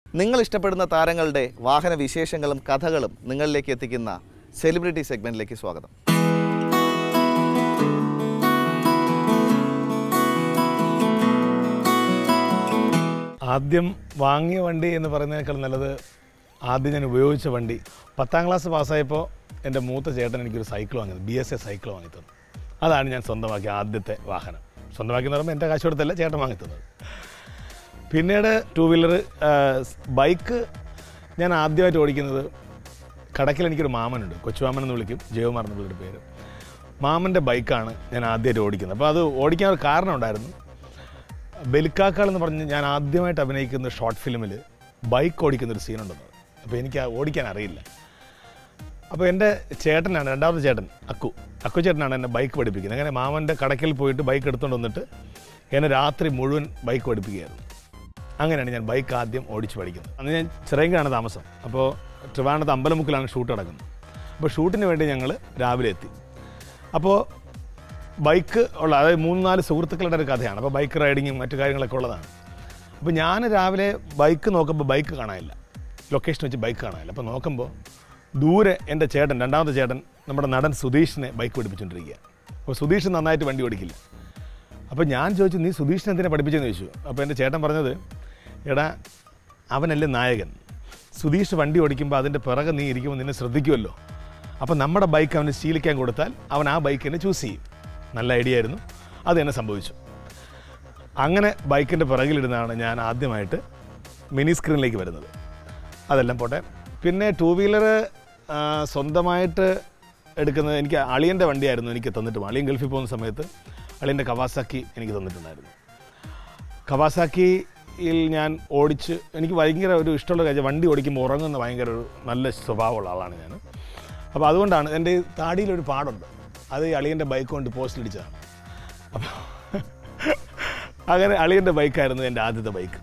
നിങ്ങൾ ഇഷ്ടപ്പെടുന്ന താരങ്ങളുടെ വാഹന വിശേഷങ്ങളും കഥകളും നിങ്ങളിലേക്ക് എത്തിക്കുന്ന സെലിബ്രിറ്റി സെഗ്മെന്റിലേക്ക് സ്വാഗതം ആദ്യം വാങ്ങിയ വണ്ടി എന്ന് പറയുന്നതിനേക്കാൾ നല്ലത് ആദ്യം ഞാൻ ഉപയോഗിച്ച വണ്ടി പത്താം ക്ലാസ് പാസ്സായപ്പോൾ എൻ്റെ മൂത്ത ചേട്ടൻ എനിക്കൊരു സൈക്കിൾ വാങ്ങിയത് ബി എസ് എ സൈക്കിൾ വാങ്ങി തന്നു അതാണ് ഞാൻ സ്വന്തമാക്കിയ ആദ്യത്തെ വാഹനം സ്വന്തമാക്കി എന്ന് പറയുമ്പോൾ എൻ്റെ കാശ് കൊടുത്തല്ല ചേട്ടൻ വാങ്ങി തന്നത് പിന്നീട് ടൂ വീലർ ബൈക്ക് ഞാൻ ആദ്യമായിട്ട് ഓടിക്കുന്നത് കടക്കിൽ എനിക്കൊരു മാമനുണ്ട് കൊച്ചുമാമൻ എന്ന് വിളിക്കും ജയകുമാർ എന്ന് പുള്ളിയുടെ പേര് മാമൻ്റെ ബൈക്കാണ് ഞാൻ ആദ്യമായിട്ട് ഓടിക്കുന്നത് അപ്പോൾ അത് ഓടിക്കാൻ ഒരു കാരണം ഉണ്ടായിരുന്നു ബെലിക്കാക്കാൾ എന്ന് പറഞ്ഞ് ഞാൻ ആദ്യമായിട്ട് അഭിനയിക്കുന്ന ഷോർട്ട് ഫിലിമിൽ ബൈക്ക് ഓടിക്കുന്ന ഒരു സീനുണ്ടെന്ന് അപ്പോൾ എനിക്ക് ആ ഓടിക്കാൻ അറിയില്ല അപ്പോൾ എൻ്റെ ചേട്ടനാണ് രണ്ടാമത്തെ ചേട്ടൻ അക്കു അക്കു ചേട്ടനാണ് എന്നെ ബൈക്ക് പഠിപ്പിക്കുന്നത് അങ്ങനെ മാമൻ്റെ കടക്കിൽ പോയിട്ട് ബൈക്ക് എടുത്തുകൊണ്ട് വന്നിട്ട് എന്നെ രാത്രി മുഴുവൻ ബൈക്ക് പഠിപ്പിക്കുകയായിരുന്നു അങ്ങനെയാണ് ഞാൻ ബൈക്ക് ആദ്യം ഓടിച്ച് പഠിക്കുന്നത് അന്ന് ഞാൻ ചിറയങ്കിലാണ് താമസം അപ്പോൾ ട്രിവാണ്ടത്ത് അമ്പലമുക്കിലാണ് ഷൂട്ട് നടക്കുന്നത് അപ്പോൾ ഷൂട്ടിന് വേണ്ടി ഞങ്ങൾ രാവിലെ എത്തി അപ്പോൾ ബൈക്ക് ഉള്ള അതായത് മൂന്ന് നാല് സുഹൃത്തുക്കളുടെ ഒരു കഥയാണ് അപ്പോൾ ബൈക്ക് റൈഡിങ്ങും മറ്റു കാര്യങ്ങളൊക്കെ ഉള്ളതാണ് അപ്പോൾ ഞാൻ രാവിലെ ബൈക്ക് നോക്കുമ്പോൾ ബൈക്ക് കാണാനില്ല ലൊക്കേഷൻ വെച്ച് ബൈക്ക് കാണാനില്ല അപ്പോൾ നോക്കുമ്പോൾ ദൂരെ എൻ്റെ ചേട്ടൻ രണ്ടാമത്തെ ചേട്ടൻ നമ്മുടെ നടൻ സുധീഷിനെ ബൈക്ക് പഠിപ്പിച്ചുകൊണ്ടിരിക്കുക അപ്പോൾ സുധീഷ് നന്നായിട്ട് വണ്ടി ഓടിക്കില്ല അപ്പോൾ ഞാൻ ചോദിച്ചു നീ സുധീഷിനെ എന്തിനാ പഠിപ്പിച്ചെന്ന് ചോദിച്ചു അപ്പോൾ എൻ്റെ ചേട്ടൻ പറഞ്ഞത് എടാ അവനല്ലേ നായകൻ സുധീഷ് വണ്ടി ഓടിക്കുമ്പോൾ അതിൻ്റെ പിറകെ നീ ഇരിക്കുമ്പോൾ നിന്നെ ശ്രദ്ധിക്കുമല്ലോ അപ്പോൾ നമ്മുടെ ബൈക്ക് അവന് ശീലിക്കാൻ കൊടുത്താൽ അവൻ ആ ബൈക്ക് തന്നെ ചൂസ് ചെയ്യും നല്ല ഐഡിയ ആയിരുന്നു അത് തന്നെ സംഭവിച്ചു അങ്ങനെ ബൈക്കിൻ്റെ പിറകിലിരുന്നാണ് ഞാൻ ആദ്യമായിട്ട് മിനി സ്ക്രീനിലേക്ക് വരുന്നത് അതെല്ലാം പോട്ടെ പിന്നെ ടൂ വീലർ സ്വന്തമായിട്ട് എടുക്കുന്നത് എനിക്ക് അളിയൻ്റെ വണ്ടിയായിരുന്നു എനിക്ക് തന്നിട്ട് അളിയൻ ഗൾഫിൽ പോകുന്ന സമയത്ത് അളിയൻ്റെ കവാസാക്കി എനിക്ക് തന്നിട്ടുണ്ടായിരുന്നു കവാസാക്കിയിൽ ഞാൻ ഓടിച്ച് എനിക്ക് ഭയങ്കര ഒരു ഇഷ്ടമുള്ള കാര്യം വണ്ടി ഓടിക്കുമ്പോൾ ഉറങ്ങുന്ന ഭയങ്കര ഒരു നല്ല സ്വഭാവമുള്ള ആളാണ് ഞാൻ അപ്പോൾ അതുകൊണ്ടാണ് എൻ്റെ ഈ താടിയിലൊരു പാടുണ്ട് അത് ഈ അളിയൻ്റെ ബൈക്ക് കൊണ്ട് പോസ്റ്റിലിടിച്ചതാണ് അപ്പോൾ അങ്ങനെ അളിയൻ്റെ ബൈക്കായിരുന്നു എൻ്റെ ആദ്യത്തെ ബൈക്ക്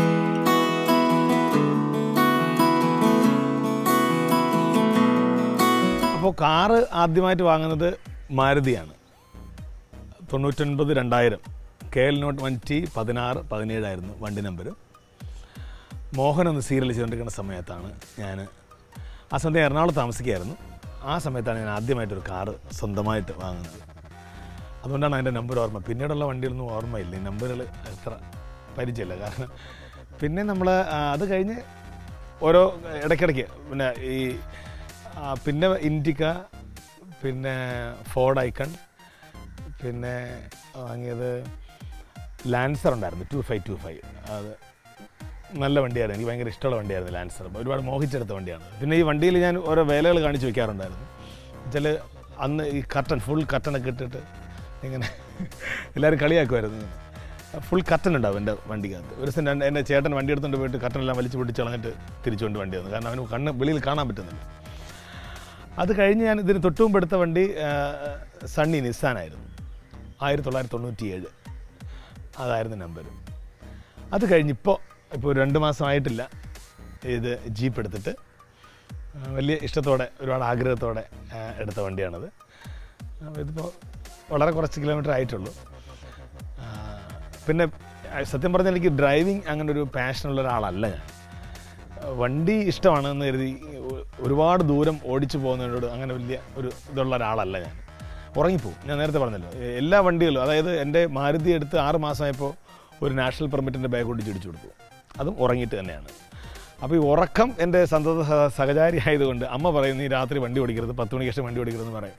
അപ്പോൾ കാറ് ആദ്യമായിട്ട് വാങ്ങുന്നത് മാരുതിയാണ് തൊണ്ണൂറ്റൊൻപത് രണ്ടായിരം K L nought one T പതിനാറ് പതിനേഴായിരുന്നു വണ്ടി നമ്പർ മോഹൻ ഒന്ന് സീരിയൽ ചെയ്തുകൊണ്ടിരിക്കുന്ന സമയത്താണ് ഞാൻ ആ സമയത്ത് എറണാകുളത്ത് താമസിക്കുകയായിരുന്നു ആ സമയത്താണ് ഞാൻ ആദ്യമായിട്ടൊരു കാറ് സ്വന്തമായിട്ട് വാങ്ങുന്നത് അതുകൊണ്ടാണ് അതിൻ്റെ നമ്പർ ഓർമ്മ പിന്നീടുള്ള വണ്ടികളൊന്നും ഓർമ്മയില്ല ഈ നമ്പറുകൾ അത്ര പരിചയമില്ല കാരണം പിന്നെ നമ്മൾ അത് കഴിഞ്ഞ് ഓരോ ഇടയ്ക്കിടയ്ക്ക് പിന്നെ ഈ ആ, പിന്നെ ഇൻഡിക്ക പിന്നെ ഫോർഡ് ഐക്കൺ പിന്നെ വാങ്ങിയത് ലാൻസർ ഉണ്ടായിരുന്നു ടു ഫൈവ് ടു ഫൈവ് അത് നല്ല വണ്ടിയായിരുന്നു എനിക്ക് ഭയങ്കര ഇഷ്ടമുള്ള വണ്ടിയായിരുന്നു ലാൻസർ ഒരുപാട് മോഹിച്ചെടുത്ത വണ്ടിയാണ് പിന്നെ ഈ വണ്ടിയിൽ ഞാൻ ഓരോ വേലകൾ കാണിച്ച് വെക്കാറുണ്ടായിരുന്നു വെച്ചാൽ അന്ന് ഈ കട്ടൺ ഫുൾ കട്ടണൊക്കെ ഇട്ടിട്ട് ഇങ്ങനെ എല്ലാവരും കളിയാക്കുമായിരുന്നു ഫുൾ കട്ടൺ ഉണ്ടാവും എൻ്റെ വണ്ടിക്കകത്ത് ഒരു ദിവസം രണ്ട് എൻ്റെ ചേട്ടൻ വണ്ടി എടുത്തുകൊണ്ട് പോയിട്ട് കട്ടനെല്ലാം വലിച്ചു പൊട്ടിച്ച് കളഞ്ഞിട്ട് തിരിച്ചുകൊണ്ട് വണ്ടി വന്നു കാരണം അവന് കണ്ണ് വെളിയിൽ കാണാൻ പറ്റുന്നില്ല അത് കഴിഞ്ഞ് ഞാൻ ഇതിന് തൊട്ട് മുമ്പ് എടുത്ത വണ്ടി ആ, സണ്ണി നിസ്സാനായിരുന്നു ആയിരത്തി തൊള്ളായിരത്തി തൊണ്ണൂറ്റി ഏഴ് അതായിരുന്നു നമ്പർ അത് കഴിഞ്ഞിപ്പോൾ ഇപ്പോൾ ഒരു രണ്ട് മാസമായിട്ടില്ല ഇത് ജീപ്പ് എടുത്തിട്ട് ആ, വലിയ ഇഷ്ടത്തോടെ ഒരുപാട് ആഗ്രഹത്തോടെ ആ, എടുത്ത വണ്ടിയാണത് അപ്പോൾ ഇതിപ്പോൾ വളരെ കുറച്ച് കിലോമീറ്റർ ആയിട്ടുള്ളൂ ആ, പിന്നെ ആ, സത്യം പറഞ്ഞാൽ എനിക്ക് ഡ്രൈവിംഗ് അങ്ങനെ ഒരു പാഷനുള്ള ഒരാളല്ല ഞാൻ വണ്ടി ഇഷ്ടമാണെന്ന് കരുതി ഒ- ഒരുപാട് ദൂരം ഓടിച്ചു പോകുന്നതിനോട് അങ്ങനെ വലിയ ഒരു ഇതുള്ള ഒരാളല്ല ഞാൻ ഉറങ്ങിപ്പോവും ഞാൻ നേരത്തെ പറഞ്ഞല്ലോ എ- എല്ലാ വണ്ടികളും അതായത് എൻ്റെ മാരുതി എടുത്ത് ആറ് മാസമായപ്പോൾ ഒരു നാഷണൽ പെർമിറ്റിൻ്റെ ബാഗ് കൊണ്ട് ചിടിച്ചു കൊടുത്തു അതും ഉറങ്ങിയിട്ട് തന്നെയാണ് അപ്പോൾ ഈ ഉറക്കം എൻ്റെ സന്തത സഹ- സഹചാരി ആയതുകൊണ്ട് അമ്മ പറയും നീ രാത്രി വണ്ടി ഓടിക്കരുത് പത്ത് മണിക്ക് ശേഷം വണ്ടി ഓടിക്കരുതെന്ന് പറയും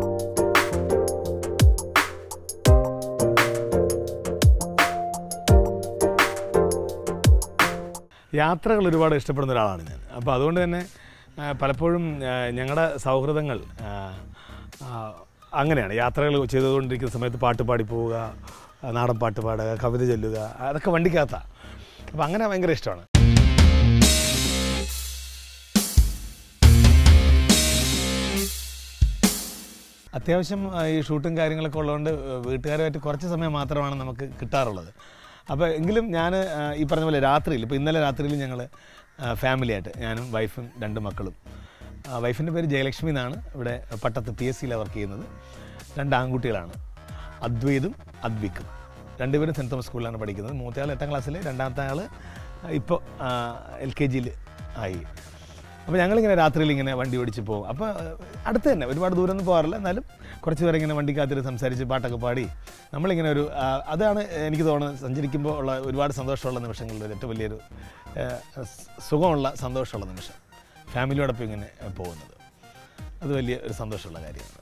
യാത്രകൾ ഒരുപാട് ഇഷ്ടപ്പെടുന്ന ഒരാളാണ് ഞാൻ അപ്പോൾ അതുകൊണ്ട് തന്നെ ആ, പലപ്പോഴും ഞങ്ങളുടെ സൗഹൃദങ്ങൾ ആ, ആ, അങ്ങനെയാണ് യാത്രകൾ ചെയ്തുകൊണ്ടിരിക്കുന്ന സമയത്ത് പാട്ട് പാടി പോവുക ആ, നാടൻ പാട്ട് പാടുക കവിത ചൊല്ലുക അതൊക്കെ വണ്ടിക്കകത്താണ് അപ്പോൾ അങ്ങനെ ഭയങ്കര ഇഷ്ടമാണ് അത്യാവശ്യം ആ, ഈ ഷൂട്ടും കാര്യങ്ങളൊക്കെ ഉള്ളതുകൊണ്ട് വീട്ടുകാരുമായിട്ട് കുറച്ച് സമയം മാത്രമാണ് നമുക്ക് കിട്ടാറുള്ളത് അപ്പോൾ എങ്കിലും ഞാൻ ഈ പറഞ്ഞ പോലെ രാത്രിയിൽ ഇപ്പോൾ ഇന്നലെ രാത്രിയിൽ ഞങ്ങൾ ഫാമിലിയായിട്ട് ഞാനും വൈഫും രണ്ട് മക്കളും വൈഫിൻ്റെ പേര് ജയലക്ഷ്മി എന്നാണ് ഇവിടെ പട്ടത്ത് പി എസ് സിയിലാണ് വർക്ക് ചെയ്യുന്നത് രണ്ട് ആൺകുട്ടികളാണ് അദ്വൈതും അദ്വിക്കും രണ്ടുപേരും സെൻറ്റ് തോമസ് സ്കൂളിലാണ് പഠിക്കുന്നത് മൂത്തയാൾ എട്ടാം ക്ലാസ്സിൽ രണ്ടാമത്തെ ആൾ ഇപ്പോൾ എൽ കെ ജിയിൽ ആയി അപ്പോൾ ഞങ്ങളിങ്ങനെ രാത്രിയിൽ ഇങ്ങനെ വണ്ടി ഓടിച്ച് പോകും അപ്പോൾ അടുത്ത് തന്നെ ഒരുപാട് ദൂരമൊന്നും പോകാറില്ല എന്നാലും കുറച്ച് പേരെ ഇങ്ങനെ വണ്ടിക്കകത്ത് സംസാരിച്ച് പാട്ടൊക്കെ പാടി നമ്മളിങ്ങനെ ഒരു ആ, അതാണ് എനിക്ക് തോന്നുന്നത് സഞ്ചരിക്കുമ്പോൾ ഉള്ള ഒരുപാട് സന്തോഷമുള്ള നിമിഷങ്ങളിൽ ഒരു ഏറ്റവും വലിയൊരു ആ, സ് സുഖമുള്ള സന്തോഷമുള്ള നിമിഷം ഫാമിലിയോടൊപ്പം ഇങ്ങനെ പോകുന്നത് അത് വലിയ ഒരു സന്തോഷമുള്ള കാര്യമാണ്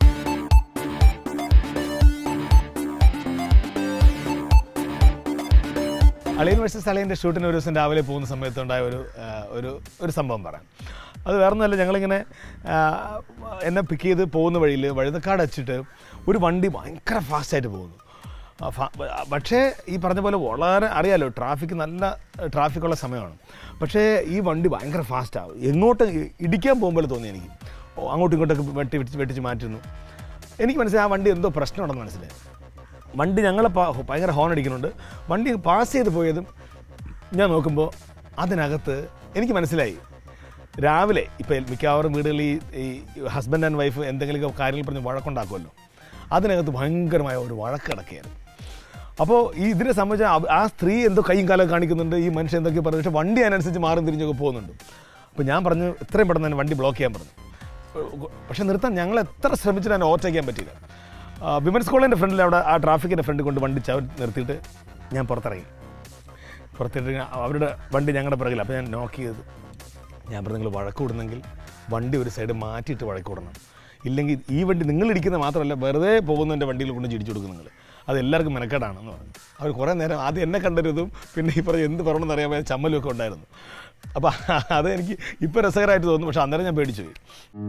അളിയൻ വേഴ്സസ് അളിയൻ്റെ ഷൂട്ടിന് ഒരു ദിവസം രാവിലെ പോകുന്ന സമയത്തുണ്ടായ ഒരു ആ, ഒരു ഒരു സംഭവം പറയാം അത് വേറെ ഒന്നുമല്ല ഞങ്ങളിങ്ങനെ ആ, എന്നെ പിക്ക് ചെയ്ത് പോകുന്ന വഴിയിൽ വഴുതക്കാട് വെച്ചിട്ട് ഒരു വണ്ടി ഭയങ്കര ഫാസ്റ്റായിട്ട് പോകുന്നു ആ, ഫ- പക്ഷേ ഈ പറഞ്ഞ പോലെ വളരെ അറിയാലോ ട്രാഫിക് നല്ല ട്രാഫിക്കുള്ള സമയമാണ് പക്ഷേ ഈ വണ്ടി ഭയങ്കര ഫാസ്റ്റാണ് എങ്ങോട്ട് ഇടിക്കാൻ പോകുമ്പോൾ തോന്നി എനിക്ക് ഓ, അങ്ങോട്ടും ഇങ്ങോട്ടൊക്കെ വെട്ടി വെട്ടിച്ച് വെട്ടിച്ച് മാറ്റുന്നു എനിക്ക് മനസ്സിലായി ആ വണ്ടി എന്തോ പ്രശ്നമുണ്ടെന്ന് മനസ്സിലായി വണ്ടി ഞങ്ങളെ പാ- ഭയങ്കര ഹോൺ അടിക്കുന്നുണ്ട് വണ്ടി പാസ് ചെയ്ത് പോയതും ഞാൻ നോക്കുമ്പോൾ അതിനകത്ത് എനിക്ക് മനസ്സിലായി രാവിലെ ഇപ്പോൾ മിക്കവാറും വീടുകളിൽ ഈ ഈ ഹസ്ബൻഡ് ആൻഡ് വൈഫ് എന്തെങ്കിലുമൊക്കെ കാര്യങ്ങൾ പറഞ്ഞ് വഴക്കുണ്ടാക്കുമല്ലോ അതിനകത്ത് ഭയങ്കരമായ ഒരു വഴക്ക് കിടക്കുകയായിരുന്നു അപ്പോൾ ഈ ഇതിനെ സംബന്ധിച്ച് അവ- ആ സ്ത്രീ എന്തോ കൈയും കാലം കാണിക്കുന്നുണ്ട് ഈ മനുഷ്യൻ എന്തൊക്കെ പറഞ്ഞു പക്ഷേ വണ്ടി അതിനനുസരിച്ച് മാറും തിരിഞ്ഞൊക്കെ പോകുന്നുണ്ട് അപ്പോൾ ഞാൻ പറഞ്ഞു എത്രയും പെട്ടെന്ന് തന്നെ വണ്ടി ബ്ലോക്ക് ചെയ്യാൻ പറഞ്ഞു പക്ഷേ നിർത്താൻ ഞങ്ങൾ എത്ര ശ്രമിച്ചിട്ട് അതിനെ ഓവർടേക്ക് ചെയ്യാൻ പറ്റിയില്ല ആ, വിമൻസ് കോളേജിൻ്റെ ഫ്രണ്ടിൽ അവിടെ ആ ട്രാഫിക്കിൻ്റെ ഫ്രണ്ട് കൊണ്ട് വണ്ടി ചവ നിർത്തിയിട്ട് ഞാൻ പുറത്തിറങ്ങി പുറത്തിട്ട് ഞാൻ- അവരുടെ വണ്ടി ഞങ്ങളുടെ പിറകിൽ അപ്പോൾ ഞാൻ നോക്ക് ചെയ്ത് ഞാൻ പറഞ്ഞു നിങ്ങൾ വഴക്ക് വിടുന്നെങ്കിൽ വണ്ടി ഒരു സൈഡ് മാറ്റിയിട്ട് വഴക്ക് വിടണം ഇല്ലെങ്കിൽ ഈ വണ്ടി നിങ്ങൾ ഇടിക്കുന്ന മാത്രമല്ല വെറുതെ പോകുന്നതിൻ്റെ വണ്ടിയിൽ കൊണ്ട് ചിടിച്ചു കൊടുക്കും നിങ്ങൾ അത് എല്ലാവർക്കും മെനക്കേടാണെന്ന് പറഞ്ഞു അവർ കുറേ നേരം ആദ്യം എന്നെ കണ്ടൊരിതും പിന്നെ ഈ പറഞ്ഞ എന്ത് പറയണമെന്ന് അറിയാൻ പറ്റാത്ത ചമ്മലും ഒക്കെ ഉണ്ടായിരുന്നു അപ്പോൾ അത് എനിക്ക് ഇപ്പോൾ രസകരമായിട്ട് തോന്നുന്നു പക്ഷേ അന്നേരം ഞാൻ പേടിച്ചു പോയി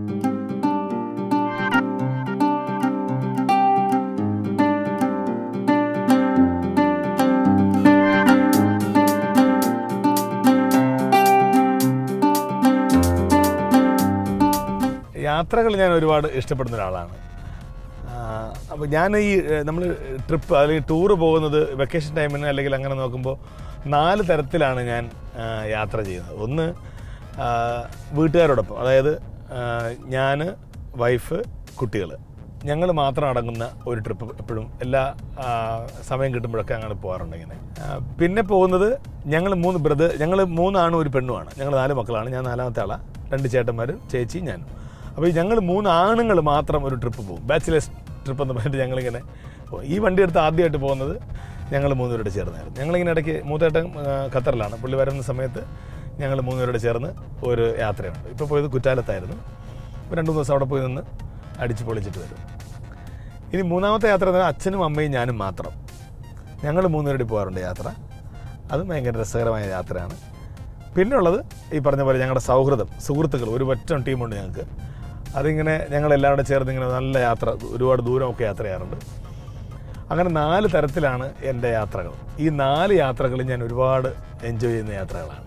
യാത്രകൾ ഞാൻ ഒരുപാട് ഇഷ്ടപ്പെടുന്ന ഒരാളാണ് അപ്പോൾ ഞാൻ ഈ നമ്മൾ ട്രിപ്പ് അല്ലെങ്കിൽ ടൂറ് പോകുന്നത് വെക്കേഷൻ ടൈമിന് അല്ലെങ്കിൽ അങ്ങനെ നോക്കുമ്പോൾ നാല് തരത്തിലാണ് ഞാൻ ആ, യാത്ര ചെയ്യുന്നത് ഒന്ന് ആ, വീട്ടുകാരോടൊപ്പം അതായത് ഞാൻ വൈഫ് കുട്ടികൾ ഞങ്ങൾ മാത്രം അടങ്ങുന്ന ഒരു ട്രിപ്പ് എപ്പോഴും എല്ലാ ആ, സമയം കിട്ടുമ്പോഴൊക്കെ അങ്ങനെ പോകാറുണ്ട് ഇങ്ങനെ ആ, പിന്നെ പോകുന്നത് ഞങ്ങൾ മൂന്ന് ബ്രദർ ഞങ്ങൾ മൂന്നാണും ഒരു പെണ്ണുമാണ് ഞങ്ങൾ നാല് മക്കളാണ് ഞാൻ നാലാമത്തെ ആളാണ് രണ്ട് ചേട്ടന്മാരും ചേച്ചി ഞാനും അപ്പോൾ ഈ ഞങ്ങൾ മൂന്ന് ആണുങ്ങൾ മാത്രം ഒരു ട്രിപ്പ് പോകും ബാച്ചിലേഴ്സ് ട്രിപ്പ് എന്ന് പറഞ്ഞിട്ട് ഞങ്ങളിങ്ങനെ പോകും. ഈ വണ്ടി എടുത്ത് ആദ്യമായിട്ട് പോകുന്നത് ഞങ്ങൾ മൂന്നുപേരോട് ചേർന്നായിരുന്നു ഞങ്ങളിങ്ങനെ ഇടയ്ക്ക് മൂത്തേട്ടൻ ആ, ഖത്തറിലാണ് പുള്ളി വരുന്ന സമയത്ത് ഞങ്ങൾ മൂന്നുപേരോട് ചേർന്ന് ഒരു യാത്രയുണ്ട് ഇപ്പോൾ പോയത് കുറ്റാലത്തായിരുന്നു ഇപ്പോൾ രണ്ട് മൂന്ന് ദിവസം അവിടെ പോയി നിന്ന് അടിച്ച് പൊളിച്ചിട്ട് വരും ഇനി മൂന്നാമത്തെ യാത്ര എന്ന് പറഞ്ഞാൽ അച്ഛനും അമ്മയും ഞാനും മാത്രം ഞങ്ങൾ മൂന്നുപേരോട് പോകാറുണ്ട് യാത്ര അതും ഭയങ്കര രസകരമായ യാത്രയാണ് പിന്നെ ഉള്ളത് ഈ പറഞ്ഞ പോലെ ഞങ്ങളുടെ സൗഹൃദം സുഹൃത്തുക്കൾ ഒരു പറ്റം ടീമുണ്ട് ഞങ്ങൾക്ക് അതിങ്ങനെ ഞങ്ങളെല്ലാം കൂടെ ചേർന്ന് ഇങ്ങനെ നല്ല യാത്ര ഒരുപാട് ദൂരമൊക്കെ യാത്ര ചെയ്യാറുണ്ട് അങ്ങനെ നാല് തരത്തിലാണ് എൻ്റെ യാത്രകൾ ഈ നാല് യാത്രകളും ഞാൻ ഒരുപാട് എൻജോയ് ചെയ്യുന്ന യാത്രകളാണ്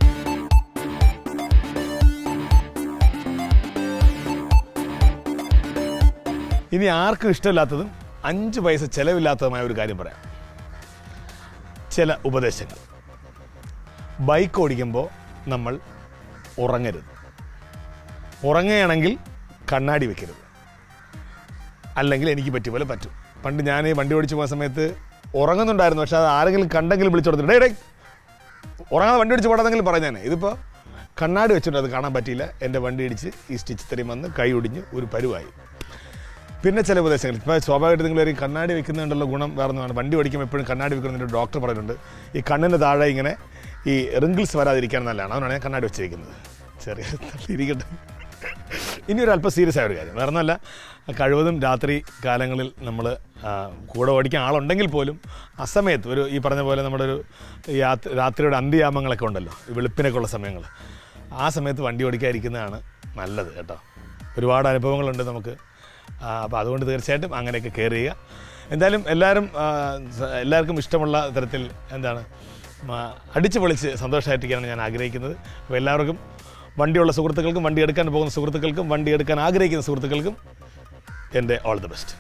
ഇനി ആർക്കും ഇഷ്ടമില്ലാത്തതും അഞ്ച് പൈസ ചെലവില്ലാത്തതുമായ ഒരു കാര്യം പറയാം ചില ഉപദേശങ്ങൾ ബൈക്ക് ഓടിക്കുമ്പോൾ നമ്മൾ ഉറങ്ങരുത് ഉറങ്ങുകയാണെങ്കിൽ കണ്ണാടി വെക്കരുത് അല്ലെങ്കിൽ എനിക്ക് പറ്റിയ പോലെ പറ്റും പണ്ട് ഞാൻ വണ്ടി ഓടിച്ചു പോകുന്ന സമയത്ത് ഉറങ്ങുന്നുണ്ടായിരുന്നു പക്ഷെ അത് ആരെങ്കിലും കണ്ടെങ്കിലും വിളിച്ചു കൊടുത്തിട്ട് ഡേ ഡേ ഉറങ്ങാതെ വണ്ടി ഓടിച്ച് പോടാന്നെങ്കിലും പറഞ്ഞേനെ ഇതിപ്പോൾ കണ്ണാടി വെച്ചിട്ട് അത് കാണാൻ പറ്റിയില്ല എൻ്റെ വണ്ടി ഇടിച്ച് ഈ സ്റ്റിച്ച് തരും വന്ന് കൈ ഒടിഞ്ഞ് ഒരു പരുവായി പിന്നെ ചില ഉപദേശങ്ങൾ ഇപ്പോൾ സ്വാഭാവികമായിട്ട് നിങ്ങൾ ഒരു കണ്ണാടി വെക്കുന്നതുകൊണ്ടുള്ള ഗുണം വേറെ ഒന്നുമാണ് വണ്ടി ഓടിക്കുമ്പോൾ എപ്പോഴും കണ്ണാടി വെക്കുന്നതിൻ്റെ ഡോക്ടർ പറയുന്നുണ്ട് ഈ കണ്ണിന് താഴെ ഇങ്ങനെ ഈ റിങ്കിൾസ് വരാതിരിക്കാൻ നല്ലതാണ് അതുകൊണ്ടാണ് ഞാൻ കണ്ണാടി വെച്ചിരിക്കുന്നത് ചെറിയ ഇരിക്കട്ടെ ഇനി ഒരു അല്പം സീരിയസ് ആയ ഒരു കാര്യം വേറെ ഒന്നല്ല കഴിവതും രാത്രി കാലങ്ങളിൽ നമ്മൾ കൂടെ ഓടിക്കാൻ ആളുണ്ടെങ്കിൽ പോലും അസമയത്ത് ഒരു ഈ പറഞ്ഞ പോലെ നമ്മുടെ ഒരു യാത്ര രാത്രിയുടെ അന്ത്യയാമങ്ങളൊക്കെ ഉണ്ടല്ലോ ഈ വെളുപ്പിനൊക്കെ ഉള്ള സമയങ്ങൾ ആ സമയത്ത് വണ്ടി ഓടിക്കാതിരിക്കുന്നതാണ് നല്ലത് കേട്ടോ ഒരുപാട് അനുഭവങ്ങളുണ്ട് നമുക്ക് അപ്പോൾ അതുകൊണ്ട് തീർച്ചയായിട്ടും അങ്ങനെയൊക്കെ കെയർ ചെയ്യുക എന്തായാലും എല്ലാവരും ആ, സ- എല്ലാവർക്കും ഇഷ്ടമുള്ള തരത്തിൽ എന്താണ് മ- അടിച്ച് പൊളിച്ച് സന്തോഷമായിട്ടിരിക്കാനാണ് ഞാൻ ആഗ്രഹിക്കുന്നത് അപ്പോൾ എല്ലാവർക്കും വണ്ടിയുള്ള സുഹൃത്തുക്കൾക്കും വണ്ടി എടുക്കാൻ പോകുന്ന സുഹൃത്തുക്കൾക്കും വണ്ടി എടുക്കാൻ ആഗ്രഹിക്കുന്ന സുഹൃത്തുക്കൾക്കും എൻ്റെ ഓൾ ദി ബെസ്റ്റ്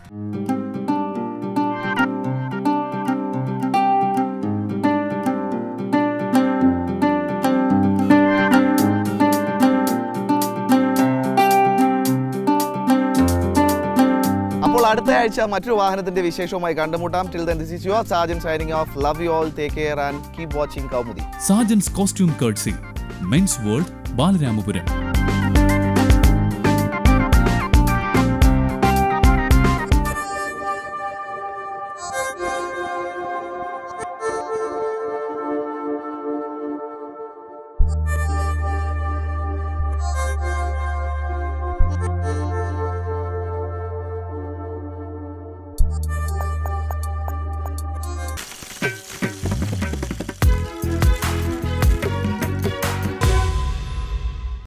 അപ്പോൾ അടുത്ത ആഴ്ച മറ്റൊരു വാഹനത്തിന്റെ വിശേഷവുമായി കണ്ടുമുട്ടാം till then this is your Sajan signing off love you all take care and keep watching Kaumudi Sajan's costume courtesy men's world Balaramapuram